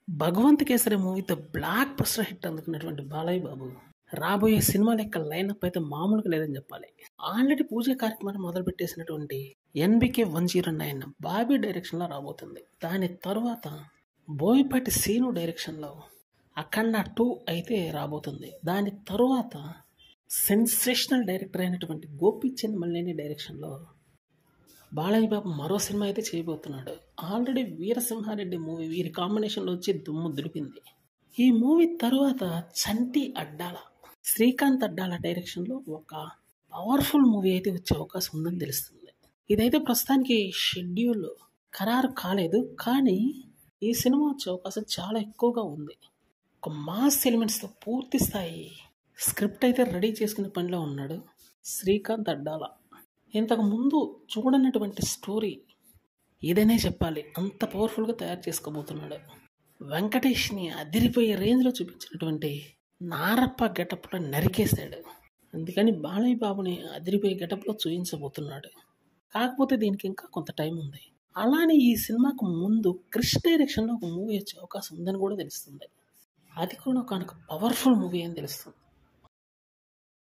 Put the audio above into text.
భగవంత్ కేసరి మూవీతో blockbuster hit అందుకున్నటువంటి బాలయ్య బాబు రాబోయే సినిమాల యొక్క లైనప్ అయితే మామూలుగా లేదని చెప్పాలి ఆల్రెడీ పూజ కార్యక్రమాన్ని మొదలు పెట్టేసినటువంటి NBK one zero nine Bobby డైరెక్షన్లో రాబోతుంది దాని తరువాత బోయపాటి సీను డైరెక్షన్లో అఖండ టూ అయితే రాబోతుంది దాని తరువాత సెన్సేషనల్ డైరెక్టర్ అయినటువంటి గోపీచంద్ మల్లేని డైరెక్షన్లో బాలయ్య బాబు మరో సినిమా అయితే చేయబోతున్నాడు ఆల్రెడీ వీరసింహారెడ్డి మూవీ వీరి కాంబినేషన్లో వచ్చి దుమ్ము దులిపింది ఈ మూవీ తరువాత చంటి అడ్డాల శ్రీకాంత్ అడ్డాల డైరెక్షన్లో ఒక పవర్ఫుల్ మూవీ అయితే వచ్చే అవకాశం ఉందని తెలుస్తుంది ఇదైతే ప్రస్తుతానికి షెడ్యూల్ ఖరారు కాలేదు కానీ ఈ సినిమా వచ్చే అవకాశం చాలా ఎక్కువగా ఉంది ఒక మాస్ ఎలిమెంట్స్తో పూర్తి స్థాయి స్క్రిప్ట్ అయితే రెడీ చేసుకునే పనిలో ఉన్నాడు శ్రీకాంత్ అడ్డాల ఇంతకు ముందు చూడనటువంటి స్టోరీ ఏదైనా చెప్పాలి అంత పవర్ఫుల్గా తయారు చేసుకోబోతున్నాడు వెంకటేష్ని అదిరిపోయే రేంజ్లో చూపించినటువంటి నారప్ప గెటప్లో నరికేశాడు అందుకని బాలయ్య బాబుని అదిరిపోయే గెటప్లో చూపించబోతున్నాడు కాకపోతే దీనికి ఇంకా కొంత టైం ఉంది అలానే ఈ సినిమాకు ముందు క్రిష్ డైరెక్షన్లో ఒక మూవీ వచ్చే అవకాశం ఉందని కూడా తెలుస్తుంది అది కూడా ఒక పవర్ఫుల్ మూవీ అని తెలుస్తుంది